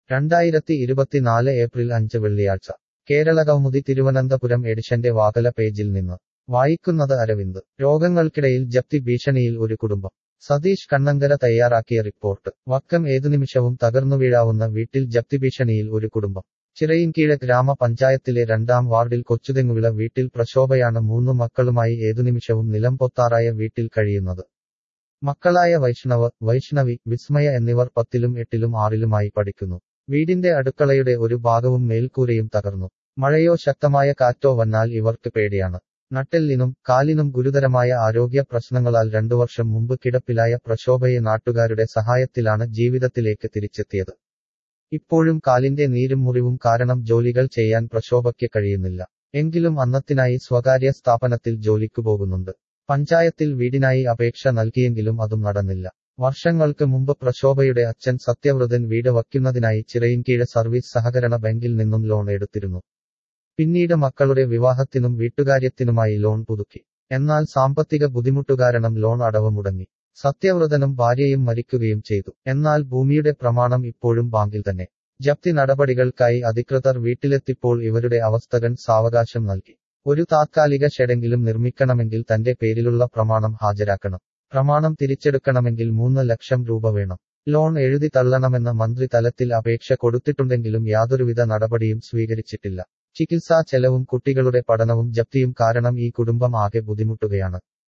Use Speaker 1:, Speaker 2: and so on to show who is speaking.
Speaker 1: രണ്ടായിരത്തി ഇരുപത്തിനാല് ഏപ്രിൽ അഞ്ച് വെള്ളിയാഴ്ച കേരളകൗമുദി തിരുവനന്തപുരം എഡിഷന്റെ വാകല പേജിൽ നിന്ന് വായിക്കുന്നത് അരവിന്ദ് രോഗങ്ങൾക്കിടയിൽ ജപ്തി ഭീഷണിയിൽ ഒരു കുടുംബം സതീഷ് കണ്ണങ്കര തയ്യാറാക്കിയ റിപ്പോർട്ട് വക്കം ഏതു നിമിഷവും തകർന്നുവീഴാവുന്ന വീട്ടിൽ ജപ്തി ഭീഷണിയിൽ ഒരു കുടുംബം ചിറയിൻകീഴ ഗ്രാമപഞ്ചായത്തിലെ രണ്ടാം വാർഡിൽ കൊച്ചുതെങ്ങുവിള വീട്ടിൽ പ്രശോഭയാണ് മൂന്നു മക്കളുമായി ഏതു നിമിഷവും നിലംപൊത്താറായ വീട്ടിൽ കഴിയുന്നത് മക്കളായ വൈഷ്ണവ് വൈഷ്ണവി വിസ്മയ എന്നിവർ പത്തിലും എട്ടിലും ആറിലുമായി പഠിക്കുന്നു വീടിന്റെ അടുക്കളയുടെ ഒരു ഭാഗവും മേൽക്കൂരയും തകർന്നു മഴയോ ശക്തമായ കാറ്റോ വന്നാൽ ഇവർക്ക് പേടിയാണ് നട്ടെല്ലിനും കാലിനും ഗുരുതരമായ ആരോഗ്യ പ്രശ്നങ്ങളാൽ രണ്ടു വർഷം മുമ്പ് കിടപ്പിലായ പ്രശോഭയെ നാട്ടുകാരുടെ സഹായത്തിലാണ് ജീവിതത്തിലേക്ക് തിരിച്ചെത്തിയത് ഇപ്പോഴും കാലിന്റെ നീരും മുറിവും കാരണം ജോലികൾ ചെയ്യാൻ പ്രശോഭയ്ക്ക് കഴിയുന്നില്ല എങ്കിലും അന്നത്തിനായി സ്വകാര്യ സ്ഥാപനത്തിൽ ജോലിക്കു പോകുന്നുണ്ട് പഞ്ചായത്തിൽ വീടിനായി അപേക്ഷ നൽകിയെങ്കിലും അതും നടന്നില്ല വർഷങ്ങൾക്ക് മുമ്പ് പ്രശോഭയുടെ അച്ഛൻ സത്യവ്രതൻ വീട് വയ്ക്കുന്നതിനായി ചിറയിൻകീഴ സർവീസ് സഹകരണ ബാങ്കിൽ നിന്നും ലോൺ എടുത്തിരുന്നു പിന്നീട് മക്കളുടെ വിവാഹത്തിനും വീട്ടുകാര്യത്തിനുമായി ലോൺ പുതുക്കി എന്നാൽ സാമ്പത്തിക ബുദ്ധിമുട്ടു കാരണം ലോൺ അടവ് മുടങ്ങി സത്യവ്രതനും ഭാര്യയും മരിക്കുകയും ചെയ്തു എന്നാൽ ഭൂമിയുടെ പ്രമാണം ഇപ്പോഴും ബാങ്കിൽ തന്നെ ജപ്തി നടപടികൾക്കായി അധികൃതർ വീട്ടിലെത്തിപ്പോൾ ഇവരുടെ അവസ്ഥകൻ സാവകാശം നൽകി ഒരു താത്കാലിക ഷെഡെങ്കിലും നിർമ്മിക്കണമെങ്കിൽ തന്റെ പേരിലുള്ള പ്രമാണം ഹാജരാക്കണം പ്രമാണം തിരിച്ചെടുക്കണമെങ്കിൽ മൂന്ന് ലക്ഷം രൂപ വേണം ലോൺ എഴുതി തള്ളണമെന്ന മന്ത്രി തലത്തിൽ അപേക്ഷ കൊടുത്തിട്ടുണ്ടെങ്കിലും യാതൊരുവിധ നടപടിയും സ്വീകരിച്ചിട്ടില്ല ചികിത്സാ ചെലവും കുട്ടികളുടെ പഠനവും ജപ്തിയും കാരണം ഈ കുടുംബം ആകെ ബുദ്ധിമുട്ടുകയാണ്